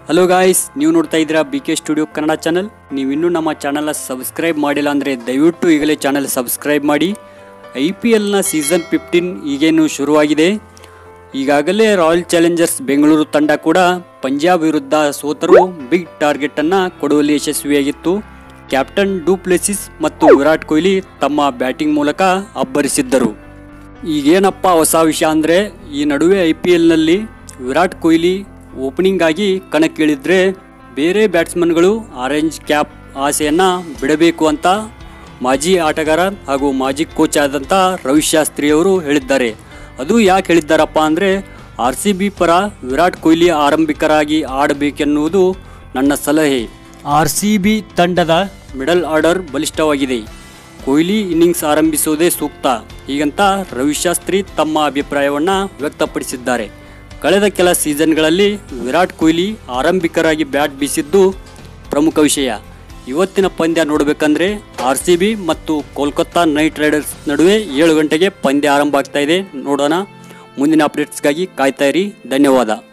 hello guys ನೀವು ನೋಡ್ತಾ ಇದ್ದೀರಾ B K studio Kannada channel ನೀವು ಇನ್ನೂ ನಮ್ಮ ಚಾನಲ್ನ ಸಬ್ಸ್ಕ್ರೈಬ್ ಮಾಡಿಲ್ಲ ಅಂದರೆ ದಯವಿಟ್ಟು ಈಗಲೇ ಚಾನಲ್ ಸಬ್ಸ್ಕ್ರೈಬ್ ಮಾಡಿ ಐ ಪಿ ಎಲ್ನ ಸೀಸನ್ ಫಿಫ್ಟೀನ್ ಈಗೇನು ಶುರುವಾಗಿದೆ ಈಗಾಗಲೇ ರಾಯಲ್ ಚಾಲೆಂಜರ್ಸ್ ಬೆಂಗಳೂರು ತಂಡ ಕೂಡ ಪಂಜಾಬ್ ವಿರುದ್ಧ ಸೋತರು ಬಿಗ್ ಟಾರ್ಗೆಟನ್ನು ಕೊಡುವಲ್ಲಿ ಯಶಸ್ವಿಯಾಗಿತ್ತು ಕ್ಯಾಪ್ಟನ್ ಡೂಪ್ಲೆಸಿಸ್ ಮತ್ತು ವಿರಾಟ್ ಕೊಹ್ಲಿ ತಮ್ಮ ಬ್ಯಾಟಿಂಗ್ ಮೂಲಕ ಅಬ್ಬರಿಸಿದ್ದರು ಈಗೇನಪ್ಪ ಹೊಸ ವಿಷಯ ಅಂದರೆ ಈ ನಡುವೆ ಐ ಪಿ ಎಲ್ನಲ್ಲಿ ವಿರಾಟ್ ಕೊಹ್ಲಿ ಓಪನಿಂಗ್ ಆಗಿ ಕಣಕ್ಕಿಳಿದ್ರೆ ಬೇರೆ ಬ್ಯಾಟ್ಸ್ಮನ್ಗಳು ಆರೆಂಜ್ ಕ್ಯಾಪ್ ಆಸೆಯನ್ನು ಬಿಡಬೇಕು ಅಂತ ಮಾಜಿ ಆಟಗಾರ ಹಾಗೂ ಮಾಜಿ ಕೋಚ್ ಆದಂಥ ರವಿಶಾಸ್ತ್ರಿ ಅವರು ಹೇಳಿದ್ದಾರೆ ಅದು ಯಾಕೆ ಹೇಳಿದ್ದಾರಪ್ಪ ಅಂದರೆ ಆರ್ ಸಿ ಬಿ ಪರ ವಿರಾಟ್ ಕೊಹ್ಲಿ ಆರಂಭಿಕರಾಗಿ ಆಡಬೇಕೆನ್ನುವುದು ನನ್ನ ಸಲಹೆ ಆರ್ ಸಿ ಬಿ ತಂಡದ ಮಿಡಲ್ ಆರ್ಡರ್ ಬಲಿಷ್ಠವಾಗಿದೆ ಕೊಹ್ಲಿ ಇನ್ನಿಂಗ್ಸ್ ಆರಂಭಿಸುವುದೇ ಸೂಕ್ತ ಹೀಗಂತ ರವಿಶಾಸ್ತ್ರಿ ತಮ್ಮ ಅಭಿಪ್ರಾಯವನ್ನು ವ್ಯಕ್ತಪಡಿಸಿದ್ದಾರೆ ಕಳೆದ ಕೆಲ ಸೀಸನ್ಗಳಲ್ಲಿ ವಿರಾಟ್ ಕೊಹ್ಲಿ ಆರಂಭಿಕರಾಗಿ ಬ್ಯಾಟ್ ಬೀಸಿದ್ದು ಪ್ರಮುಖ ವಿಷಯ ಇವತ್ತಿನ ಪಂದ್ಯ ನೋಡಬೇಕಂದ್ರೆ ಆರ್ ಸಿ ಬಿ ಮತ್ತು ಕೋಲ್ಕತ್ತಾ ನೈಟ್ ರೈಡರ್ಸ್ ನಡುವೆ ಏಳು ಗಂಟೆಗೆ ಪಂದ್ಯ ಆರಂಭ ಆಗ್ತಾ ಇದೆ ನೋಡೋಣ ಮುಂದಿನ ಅಪ್ಡೇಟ್ಸ್ಗಾಗಿ ಕಾಯ್ತಾ ಇರಿ ಧನ್ಯವಾದ